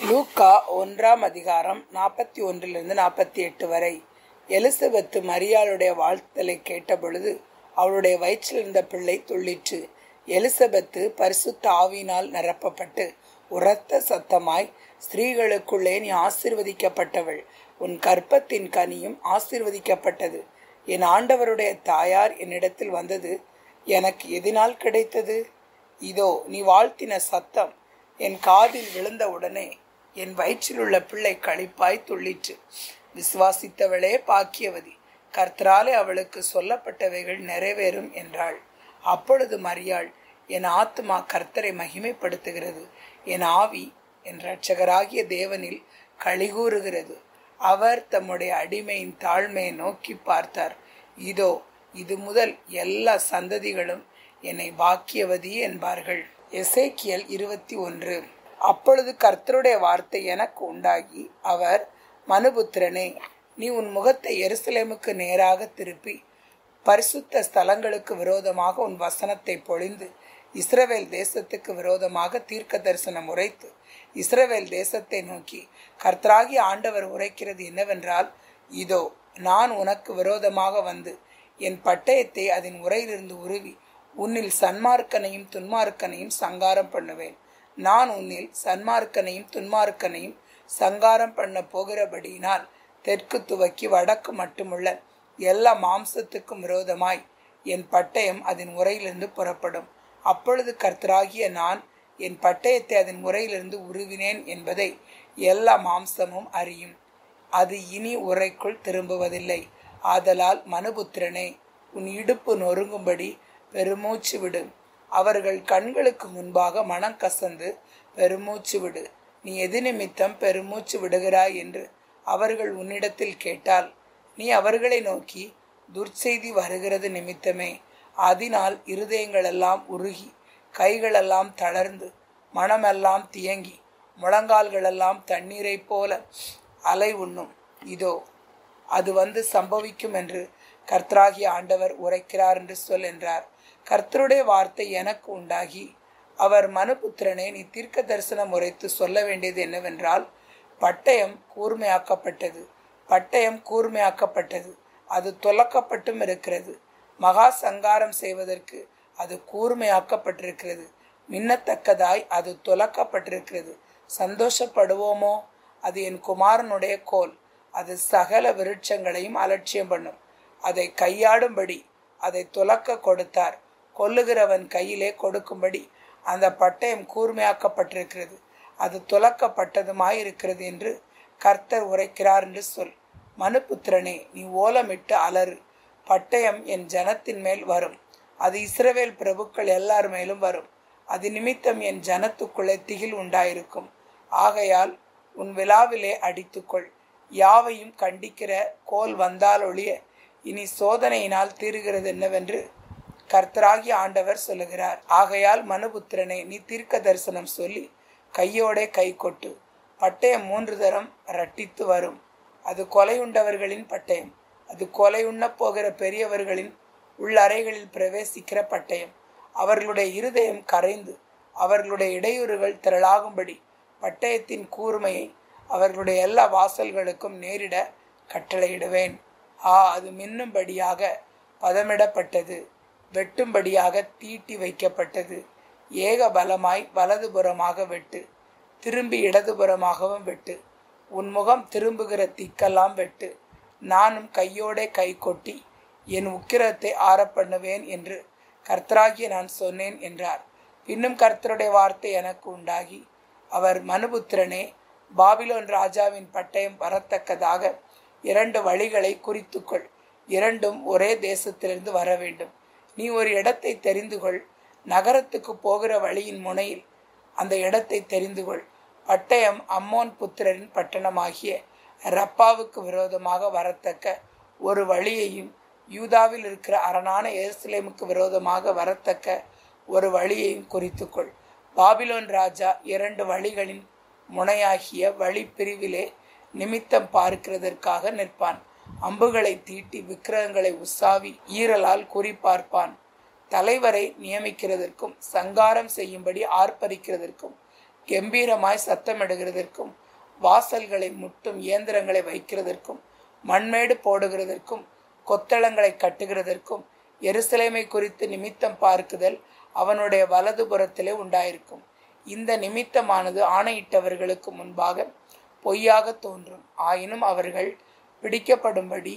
லூக்கா ஒன்றாம் அதிகாரம் நாற்பத்தி ஒன்றிலிருந்து நாற்பத்தி எட்டு வரை எலிசபெத்து மரியாளுடைய வாழ்த்தலை கேட்டபொழுது அவளுடைய வயிற்றில் இருந்த பிள்ளை துள்ளிற்று எலிசபெத்து பரிசுத்த ஆவியினால் நிரப்பப்பட்டு உரத்த சத்தமாய் ஸ்திரீகளுக்குள்ளே நீ ஆசிர்வதிக்கப்பட்டவள் உன் கற்பத்தின் கனியும் ஆசிர்வதிக்கப்பட்டது என் ஆண்டவருடைய தாயார் என்னிடத்தில் வந்தது எனக்கு எதினால் கிடைத்தது இதோ நீ வாழ்த்தின சத்தம் என் காதில் விழுந்தவுடனே என் வயிற்றில் உள்ள பிள்ளை களிப்பாய் துள்ளிற்று விசுவாசித்தவளே பாக்கியவதி கர்த்தராலே அவளுக்கு சொல்லப்பட்டவைகள் நிறைவேறும் என்றாள் அப்பொழுது மரியாள் என் ஆத்மா கர்த்தரை மகிமைப்படுத்துகிறது என் ஆவி என் இரட்சகராகிய தேவனில் கழிகூறுகிறது அவர் தம்முடைய அடிமையின் தாழ்மையை நோக்கி பார்த்தார் இதோ இது முதல் எல்லா சந்ததிகளும் என்னை பாக்கியவதி என்பார்கள் எசேக்கியல் இருபத்தி ஒன்று அப்பொழுது கர்த்தருடைய வார்த்தை எனக்கு உண்டாகி அவர் மனுபுத்திரனே நீ உன் முகத்தை எருசலேமுக்கு நேராக திருப்பி பரிசுத்த ஸ்தலங்களுக்கு விரோதமாக உன் வசனத்தை பொழிந்து இஸ்ரவேல் தேசத்துக்கு விரோதமாக தீர்க்க தரிசனம் உரைத்து இஸ்ரவேல் தேசத்தை நோக்கி கர்த்தராகி ஆண்டவர் உரைக்கிறது என்னவென்றால் இதோ நான் உனக்கு விரோதமாக வந்து என் பட்டயத்தை அதன் உரையிலிருந்து உருவி உன்னில் சன்மார்க்கனையும் துன்மார்க்கனையும் சங்காரம் பண்ணுவேன் நான் உன்னில் சன்மார்க்கனையும் துன்மார்க்கனையும் சங்காரம் பண்ண போகிறபடியினால் தெற்கு துவக்கி வடக்கு மட்டுமுள்ள எல்லா மாம்சத்துக்கும் விரோதமாய் என் பட்டயம் அதன் உரையிலிருந்து புறப்படும் அப்பொழுது கர்த்தராகிய நான் என் பட்டயத்தை அதன் முறையிலிருந்து உருவினேன் என்பதை எல்லா மாம்சமும் அறியும் அது இனி உரைக்குள் திரும்புவதில்லை ஆதலால் மனுபுத்திரனே உன் இடுப்பு நொறுங்கும்படி பெருமூச்சு விடு அவர்கள் கண்களுக்கு முன்பாக மனம் கசந்து பெருமூச்சு விடு நீ எது நிமித்தம் பெருமூச்சு விடுகிறாய் என்று அவர்கள் உன்னிடத்தில் கேட்டால் நீ அவர்களை நோக்கி துர்ச்செய்தி வருகிறது நிமித்தமே அதனால் இருதயங்களெல்லாம் உருகி கைகளெல்லாம் தளர்ந்து மனமெல்லாம் தியங்கி முழங்கால்களெல்லாம் தண்ணீரைப் போல அலை உண்ணும் இதோ அது வந்து சம்பவிக்கும் என்று கர்த்தராகிய ஆண்டவர் உரைக்கிறார் என்று சொல் என்றார் கர்த்தருடைய வார்த்தை எனக்கு உண்டாகி அவர் மனுபுத்திரனை நீ தீர்க்க தரிசனம் உரைத்து சொல்ல வேண்டியது என்னவென்றால் பட்டயம் கூர்மையாக்கப்பட்டது பட்டயம் கூர்மையாக்கப்பட்டது அது தொலக்கப்பட்டும் இருக்கிறது மகா சங்காரம் செய்வதற்கு அது கூர்மையாக்கப்பட்டிருக்கிறது மின்னத்தக்கதாய் அது துலக்கப்பட்டிருக்கிறது சந்தோஷப்படுவோமோ அது என் குமாரனுடைய கோல் அது சகல விருட்சங்களையும் அலட்சியம் பண்ணும் அதை கையாடும்படி அதை துலக்க கொடுத்தார் கொல்லுகிறவன் கையிலே கொடுக்கும்படி அந்த பட்டயம் கூர்மையாக்கப்பட்டிருக்கிறது அது துலக்கப்பட்டதுமாய் இருக்கிறது என்று கர்த்தர் உரைக்கிறார் என்று சொல் மனுபுத்திரனே நீ ஓலமிட்டு அலறு பட்டயம் என் ஜனத்தின் மேல் வரும் அது இஸ்ரவேல் பிரபுக்கள் எல்லார் மேலும் வரும் அது நிமித்தம் என் ஜனத்துக்குள்ளே திகில் உண்டாயிருக்கும் ஆகையால் உன் விழாவிலே அடித்துக்கொள் யாவையும் கண்டிக்கிற கோல் வந்தால் ஒழிய இனி சோதனையினால் தீருகிறது என்னவென்று கர்த்தராகி ஆண்டவர் சொல்லுகிறார் ஆகையால் மனுபுத்திரனே நீ தீர்க்க தரிசனம் சொல்லி கையோட கை கொட்டு பட்டயம் மூன்று தரம் ரட்டித்து வரும் அது கொலையுண்டவர்களின் பட்டயம் அது கொலை உண்ண போகிற பெரியவர்களின் உள்ளறைகளில் பிரவேசிக்கிற பட்டயம் அவர்களுடைய இருதயம் கரைந்து அவர்களுடைய இடையூறுகள் திரளாகும்படி பட்டயத்தின் கூர்மையை அவர்களுடைய எல்லா வாசல்களுக்கும் நேரிட கட்டளையிடுவேன் ஆ அது மின்னும்படியாக பதமிடப்பட்டது வெட்டும்படியாக தீட்டி வைக்கப்பட்டது ஏக பலமாய் வலதுபுறமாக வெட்டு திரும்பி இடதுபுறமாகவும் வெட்டு உன் முகம் திரும்புகிற திக்கெல்லாம் வெட்டு நானும் கையோட கை கொட்டி என் உக்கிரத்தை ஆற பண்ணுவேன் என்று கர்த்தராகிய நான் சொன்னேன் என்றார் பின்னும் கர்த்தருடைய வார்த்தை எனக்கு உண்டாகி அவர் மனுபுத்திரனே பாபிலோன் ராஜாவின் பட்டயம் வரத்தக்கதாக இரண்டு வழிகளை குறித்துக்கொள் இரண்டும் ஒரே தேசத்திலிருந்து வர வேண்டும் நீ ஒரு இடத்தை தெரிந்து கொள் நகரத்துக்கு போகிற வழியின் முனையில் அந்த இடத்தை தெரிந்து கொள் பட்டயம் அம்மோன் புத்திரரின் பட்டணமாகிய ரப்பாவுக்கு விரோதமாக வரத்தக்க ஒரு வழியையும் யூதாவில் இருக்கிற அரணான எருசலேமுக்கு விரோதமாக வரத்தக்க ஒரு வழியையும் குறித்துக்கொள் பாபிலோன் ராஜா இரண்டு வழிகளின் முனையாகிய வழி பிரிவிலே நிமித்தம் பார்க்கிறதற்காக நிற்பான் அம்புகளை தீட்டி விக்கிரகங்களை உசாவி ஈரலால் குறிப்பார்ப்பான் தலைவரை நியமிக்கிறதற்கும் சங்காரம் செய்யும்படி ஆர்ப்பரிக்கிறதற்கும் கம்பீரமாய் சத்தமிடுகிறதற்கும் வாசல்களை முட்டும் இயந்திரங்களை வைக்கிறதற்கும் மண்மேடு போடுகிறதற்கும் கொத்தளங்களை கட்டுகிறதற்கும் எருசலேமை குறித்து நிமித்தம் பார்க்குதல் அவனுடைய வலது புறத்திலே உண்டாயிருக்கும் இந்த நிமித்தமானது ஆணையிட்டவர்களுக்கு முன்பாக பொய்யாக தோன்றும் ஆயினும் அவர்கள் பிடிக்கப்படும்படி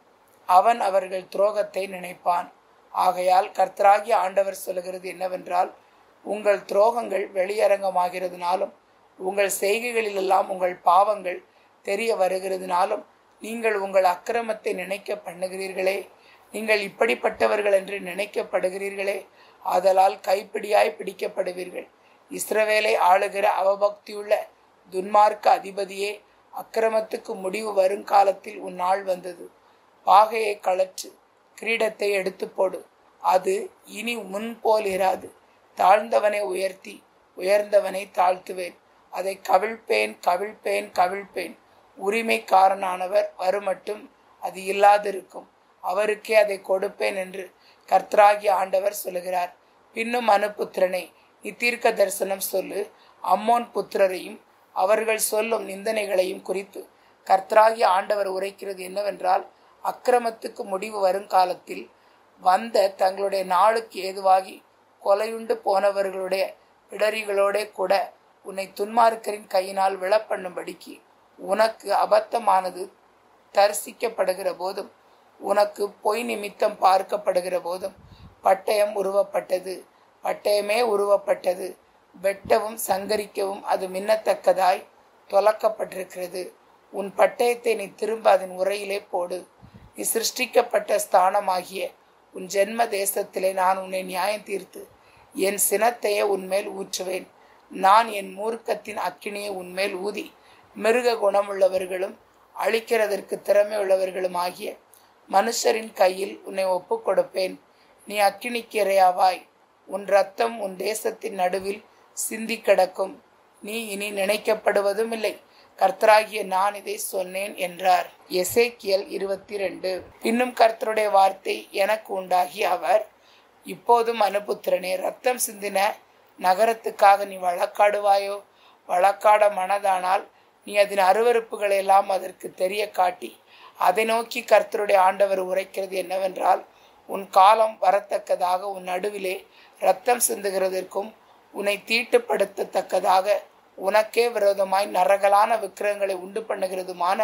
அவன் அவர்கள் துரோகத்தை நினைப்பான் ஆகையால் கர்த்தராகிய ஆண்டவர் சொல்கிறது என்னவென்றால் உங்கள் துரோகங்கள் வெளியரங்கமாகிறதுனாலும் உங்கள் செய்கைகளிலெல்லாம் உங்கள் பாவங்கள் தெரிய வருகிறதுனாலும் நீங்கள் உங்கள் அக்கிரமத்தை நினைக்க பண்ணுகிறீர்களே நீங்கள் இப்படிப்பட்டவர்கள் என்று நினைக்கப்படுகிறீர்களே ஆதலால் கைப்பிடியாய் பிடிக்கப்படுவீர்கள் இஸ்ரவேலை ஆளுகிற அவபக்தியுள்ள துன்மார்க்க அதிபதியே அக்கிரமத்துக்கு முடிவு வருங்காலத்தில் உன் நாள் வந்தது பாகையை கழற்று கிரீடத்தை எடுத்து போடு அது இனி முன் போல் இராது தாழ்ந்தவனை உயர்த்தி உயர்ந்தவனை தாழ்த்துவேன் அதை கவிழ்ப்பேன் கவிழ்ப்பேன் கவிழ்ப்பேன் உரிமைக்காரனானவர் வருமட்டும் அது இல்லாதிருக்கும் அவருக்கே அதை கொடுப்பேன் என்று கர்த்தராகிய ஆண்டவர் சொல்லுகிறார் பின்னும் அனுப்புத்திரனை நீ தீர்க்க தரிசனம் சொல்லு அம்மோன் புத்திரரையும் அவர்கள் சொல்லும் நிந்தனைகளையும் குறித்து கர்த்தராகிய ஆண்டவர் உரைக்கிறது என்னவென்றால் அக்கிரமத்துக்கு முடிவு வருங்காலத்தில் வந்த தங்களுடைய நாளுக்கு ஏதுவாகி கொலையுண்டு போனவர்களுடைய பிடரிகளோட கூட உன்னை துன்மார்க்கரின் கையினால் விழப்பண்ணும்படிக்கு உனக்கு அபத்தமானது தரிசிக்கப்படுகிற போதும் உனக்கு பொய் நிமித்தம் பார்க்கப்படுகிற போதும் பட்டயம் உருவப்பட்டது பட்டயமே உருவப்பட்டது வெட்டவும் சங்கரிக்கவும் அது மின்னத்தக்கதாய் தொலக்கப்பட்டிருக்கிறது உன் பட்டயத்தை நீ திரும்ப அதன் உரையிலே போடு நீ சிருஷ்டிக்கப்பட்ட ஸ்தானமாகிய உன் ஜென்ம தேசத்திலே நான் உன்னை நியாயம் தீர்த்து என் சினத்தையே உன்மேல் ஊற்றுவேன் நான் என் மூர்க்கத்தின் அக்கினியை உன்மேல் ஊதி மிருக குணமுள்ளவர்களும் அழிக்கிறதற்கு திறமை உள்ளவர்களும் ஆகிய மனுஷரின் கையில் உன்னை ஒப்புக் கொடுப்பேன் நீ அக்கினிக்கு இரையாவாய் உன் ரத்தம் உன் தேசத்தின் நடுவில் சிந்தி கிடக்கும் நீ இனி நினைக்கப்படுவதும் இல்லை கர்த்தராகிய நான் இதை சொன்னேன் என்றார் எசேக்கியல் இருபத்தி ரெண்டு பின்னும் கர்த்தருடைய வார்த்தை எனக்கு உண்டாகி அவர் இப்போதும் அனுபுத்திரனே ரத்தம் சிந்தின நகரத்துக்காக நீ வழக்காடுவாயோ வழக்காட மனதானால் நீ அதன் அருவறுப்புகளை எல்லாம் அதற்கு தெரிய காட்டி அதை நோக்கி கர்த்தருடைய ஆண்டவர் உரைக்கிறது என்னவென்றால் உன் காலம் வரத்தக்கதாக உன் நடுவிலே ரத்தம் சிந்துகிறதற்கும் உன்னை தீட்டுப்படுத்தத்தக்கதாக உனக்கே விரோதமாய் நரகலான விக்கிரகங்களை உண்டு பண்ணுகிறதுமான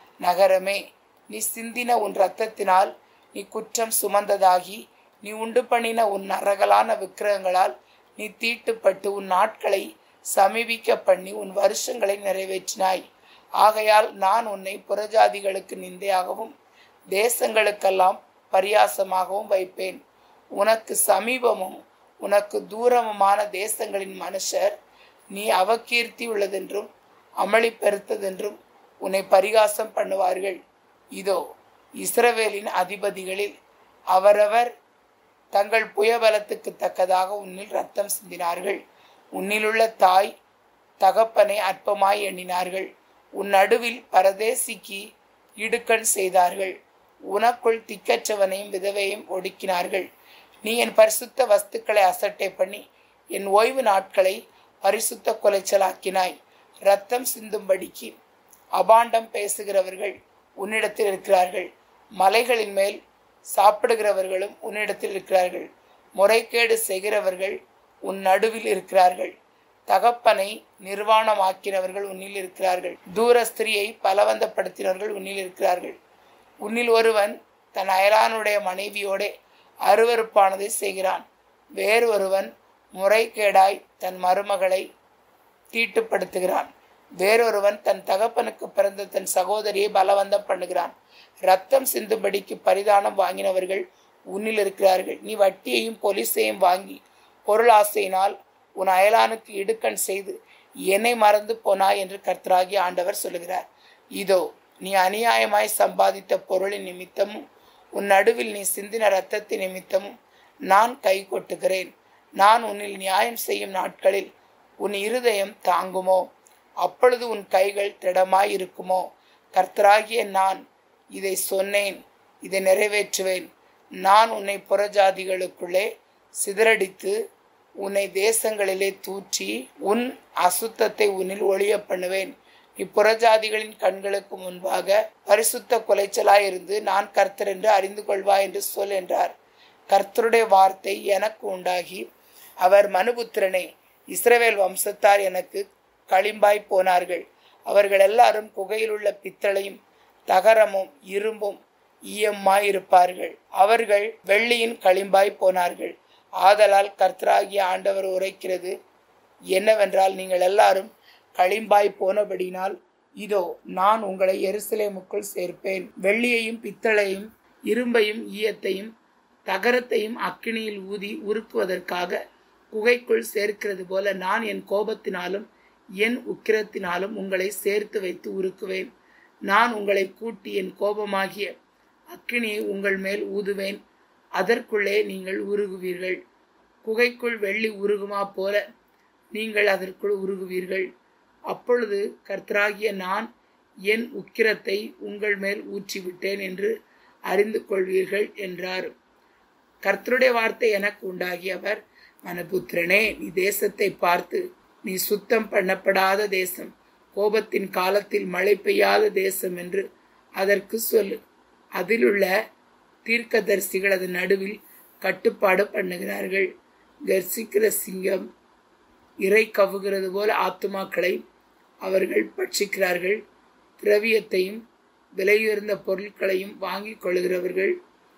நகரமே நீ சிந்தின உன் இரத்தத்தினால் நீ குற்றம் சுமந்ததாகி நீ உண்டு பண்ணின உன் நரகலான விக்கிரகங்களால் நீ தீட்டுப்பட்டு உன் நாட்களை சமீபிக்க பண்ணி உன் வருஷங்களை நிறைவேற்றினாய் ஆகையால் நான் உன்னை புறஜாதிகளுக்கு நிந்தையாகவும் தேசங்களுக்கெல்லாம் பரியாசமாகவும் வைப்பேன் உனக்கு சமீபமும் உனக்கு தூரமுமான தேசங்களின் மனுஷர் நீ அவகீர்த்தி உள்ளதென்றும் அமளி பெருத்ததென்றும் உன்னை பரிகாசம் பண்ணுவார்கள் இதோ இஸ்ரவேலின் அதிபதிகளில் அவரவர் தங்கள் புயபலத்துக்கு தக்கதாக உன்னில் ரத்தம் சிந்தினார்கள் உன்னிலுள்ள தாய் தகப்பனை அற்பமாய் எண்ணினார்கள் உன் நடுவில் பரதேசிக்கு இடுக்கண் செய்தார்கள் உனக்குள் திக்கற்றவனையும் விதவையும் ஒடுக்கினார்கள் நீ என் பரிசுத்த வஸ்துக்களை அசட்டை பண்ணி என் ஓய்வு நாட்களை பரிசுத்த கொலைச்சலாக்கினாய் ரத்தம் சிந்தும்படிக்கு அபாண்டம் பேசுகிறவர்கள் உன்னிடத்தில் இருக்கிறார்கள் மலைகளின் மேல் சாப்பிடுகிறவர்களும் உன்னிடத்தில் இருக்கிறார்கள் முறைகேடு செய்கிறவர்கள் உன் நடுவில் இருக்கிறார்கள் தகப்பனை நிர்வாணமாக்கினவர்கள் உன்னில் இருக்கிறார்கள் தூர ஸ்திரியை பலவந்தப்படுத்தினவர்கள் உன்னில் இருக்கிறார்கள் உன்னில் ஒருவன் தன் அயலானுடைய மனைவியோட அருவறுப்பானதை செய்கிறான் வேறு ஒருவன் முறைகேடாய் தன் மருமகளை தீட்டுப்படுத்துகிறான் வேறொருவன் தன் தகப்பனுக்கு பிறந்த தன் சகோதரியை பலவந்தம் பண்ணுகிறான் ரத்தம் சிந்தும்படிக்கு பரிதானம் வாங்கினவர்கள் உன்னில் இருக்கிறார்கள் நீ வட்டியையும் பொலிசையும் வாங்கி பொருளாசையினால் உன் அயலானுக்கு இடுக்கண் செய்து என்னை மறந்து போனாய் என்று கர்த்தராகி ஆண்டவர் சொல்லுகிறார் இதோ நீ அநியாயமாய் சம்பாதித்த பொருளின் நிமித்தமும் உன் நடுவில் நீ சிந்தின இரத்தத்தின் நிமித்தமும் நான் கை கொட்டுகிறேன் நான் உன்னில் நியாயம் செய்யும் நாட்களில் உன் இருதயம் தாங்குமோ அப்பொழுது உன் கைகள் திடமாய் இருக்குமோ கர்த்தராகிய நான் இதை சொன்னேன் இதை நிறைவேற்றுவேன் நான் உன்னை புறஜாதிகளுக்குள்ளே சிதறடித்து உன்னை தேசங்களிலே தூற்றி உன் அசுத்தத்தை உன்னில் ஒளிய பண்ணுவேன் இப்புறஜாதிகளின் கண்களுக்கு முன்பாக பரிசுத்த குலைச்சலாயிருந்து நான் கர்த்தர் என்று அறிந்து கொள்வா என்று சொல் என்றார் கர்த்தருடைய வார்த்தை எனக்கு உண்டாகி அவர் மனுபுத்திரனே இஸ்ரவேல் வம்சத்தார் எனக்கு களிம்பாய் போனார்கள் அவர்கள் எல்லாரும் குகையில் உள்ள பித்தளையும் தகரமும் இரும்பும் ஈயமாய் இருப்பார்கள் அவர்கள் வெள்ளியின் களிம்பாய் போனார்கள் ஆதலால் கர்த்தராகிய ஆண்டவர் உரைக்கிறது என்னவென்றால் நீங்கள் எல்லாரும் களிம்பாய் போனபடினால் இதோ நான் உங்களை எருசலேமுக்குள் சேர்ப்பேன் வெள்ளியையும் பித்தளையும் இரும்பையும் ஈயத்தையும் தகரத்தையும் அக்கினியில் ஊதி உருக்குவதற்காக குகைக்குள் சேர்க்கிறது போல நான் என் கோபத்தினாலும் என் உக்கிரத்தினாலும் உங்களை சேர்த்து வைத்து உருக்குவேன் நான் உங்களை கூட்டி என் கோபமாகிய அக்கினியை உங்கள் மேல் ஊதுவேன் அதற்குள்ளே நீங்கள் உருகுவீர்கள் குகைக்குள் வெள்ளி உருகுமா போல நீங்கள் அதற்குள் உருகுவீர்கள் அப்பொழுது கர்த்தராகிய நான் என் உக்கிரத்தை உங்கள் மேல் ஊற்றிவிட்டேன் என்று அறிந்து கொள்வீர்கள் என்றார் கர்த்தருடைய வார்த்தை எனக்கு உண்டாகி அவர் மனபுத்திரனே நீ தேசத்தை பார்த்து நீ சுத்தம் பண்ணப்படாத தேசம் கோபத்தின் காலத்தில் மழை பெய்யாத தேசம் என்று அதற்கு சொல்லு அதிலுள்ள தீர்க்கதரிசிகள் அதன் நடுவில் கட்டுப்பாடு பண்ணுகிறார்கள் கர்சிக்கிற சிங்கம் இறை கவுகிறது போல ஆத்துமாக்களை அவர்கள் பட்சிக்கிறார்கள் திரவியத்தையும் விலையுயர்ந்த பொருட்களையும் வாங்கிக் கொள்கிறவர்கள்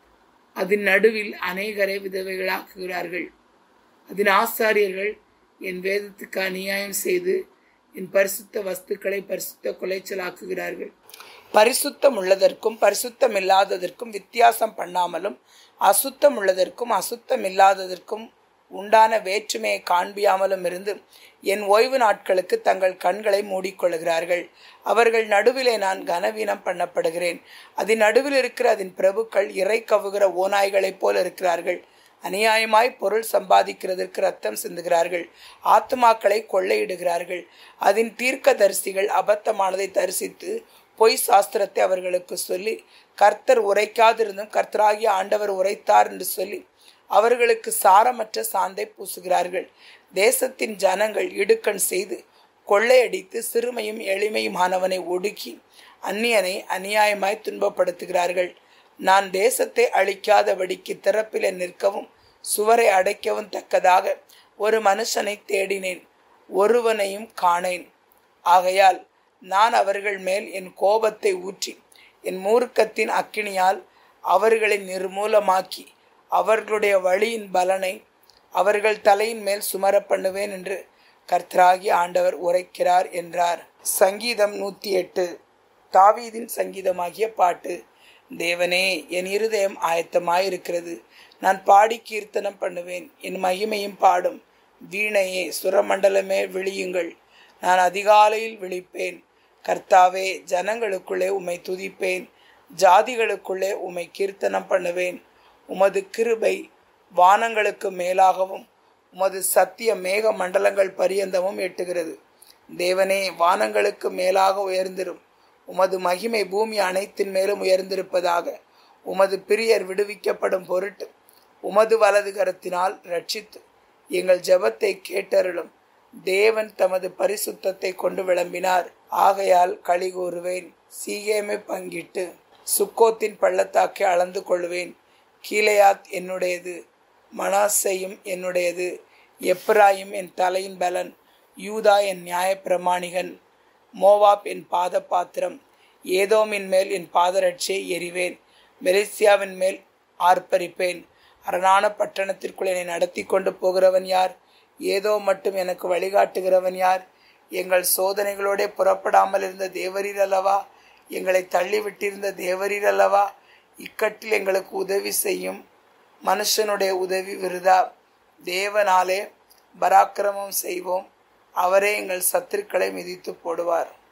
அதன் நடுவில் அநேகரை விதவைகளாக்குகிறார்கள் அதன் ஆசாரியர்கள் என் வேதத்துக்கு அநியாயம் செய்து என் பரிசுத்த வஸ்துக்களை பரிசுத்த கொலைச்சலாக்குகிறார்கள் பரிசுத்தம் உள்ளதற்கும் பரிசுத்தம் இல்லாததற்கும் வித்தியாசம் பண்ணாமலும் அசுத்தம் உள்ளதற்கும் அசுத்தம் இல்லாததற்கும் உண்டான வேற்றுமையை காண்பியாமலும் இருந்து என் ஓய்வு நாட்களுக்கு தங்கள் கண்களை மூடிக்கொள்கிறார்கள் அவர்கள் நடுவிலே நான் கனவீனம் பண்ணப்படுகிறேன் அதன் நடுவில் இருக்கிற அதன் பிரபுக்கள் இறை கவுகிற ஓநாய்களைப் போல இருக்கிறார்கள் அநியாயமாய் பொருள் சம்பாதிக்கிறதற்கு ரத்தம் சிந்துகிறார்கள் ஆத்மாக்களை கொள்ளையிடுகிறார்கள் அதன் தீர்க்க தரிசிகள் அபத்தமானதை தரிசித்து பொய் சாஸ்திரத்தை அவர்களுக்கு சொல்லி கர்த்தர் உரைக்காதிருந்தும் கர்த்தராகிய ஆண்டவர் உரைத்தார் என்று சொல்லி அவர்களுக்கு சாரமற்ற சாந்தை பூசுகிறார்கள் தேசத்தின் ஜனங்கள் இடுக்கண் செய்து கொள்ளையடித்து சிறுமையும் எளிமையுமானவனை ஒடுக்கி அந்நியனை அநியாயமாய் துன்பப்படுத்துகிறார்கள் நான் தேசத்தை அழிக்காதபடிக்கு திறப்பில நிற்கவும் சுவரை அடைக்கவும் தக்கதாக ஒரு மனுஷனை தேடினேன் ஒருவனையும் காணேன் ஆகையால் நான் அவர்கள் மேல் என் கோபத்தை ஊற்றி என் மூர்க்கத்தின் அக்கினியால் அவர்களை நிர்மூலமாக்கி அவர்களுடைய வழியின் பலனை அவர்கள் தலையின் மேல் சுமர பண்ணுவேன் என்று கர்த்தராகி ஆண்டவர் உரைக்கிறார் என்றார் சங்கீதம் நூற்றி எட்டு தாவீதின் சங்கீதமாகிய பாட்டு தேவனே என் இருதயம் ஆயத்தமாயிருக்கிறது நான் பாடி கீர்த்தனம் பண்ணுவேன் என் மகிமையும் பாடும் வீணையே சுரமண்டலமே விழியுங்கள் நான் அதிகாலையில் விழிப்பேன் கர்த்தாவே ஜனங்களுக்குள்ளே உம்மை துதிப்பேன் ஜாதிகளுக்குள்ளே உம்மை கீர்த்தனம் பண்ணுவேன் உமது கிருபை வானங்களுக்கு மேலாகவும் உமது சத்திய மேக மண்டலங்கள் பரியந்தமும் எட்டுகிறது தேவனே வானங்களுக்கு மேலாக உயர்ந்திரும் உமது மகிமை பூமி அனைத்தின் மேலும் உயர்ந்திருப்பதாக உமது பிரியர் விடுவிக்கப்படும் பொருட்டு உமது வலது கரத்தினால் ரட்சித்து எங்கள் ஜெபத்தை கேட்டருளும் தேவன் தமது பரிசுத்தத்தை கொண்டு விளம்பினார் ஆகையால் களி கூறுவேன் சீகேமை பங்கிட்டு சுக்கோத்தின் பள்ளத்தாக்கை அளந்து கொள்வேன் கீழையாத் என்னுடையது மனாசையும் என்னுடையது எப்ராயும் என் தலையின் பலன் யூதா என் நியாயப்பிரமாணிகன் மோவாப் என் பாத பாத்திரம் ஏதோமின் மேல் என் பாதரட்சை எறிவேன் மெலிசியாவின் மேல் ஆர்ப்பரிப்பேன் அரணான பட்டணத்திற்குள் என்னை நடத்தி கொண்டு போகிறவன் யார் ஏதோ மட்டும் எனக்கு வழிகாட்டுகிறவன் யார் எங்கள் சோதனைகளோட புறப்படாமல் இருந்த தேவரீர் அல்லவா எங்களை தள்ளிவிட்டிருந்த தேவரீர் அல்லவா இக்கட்டில் எங்களுக்கு உதவி செய்யும் மனுஷனுடைய உதவி விருதா தேவனாலே பராக்கிரமம் செய்வோம் அவரே எங்கள் சத்துருக்களை மிதித்து போடுவார்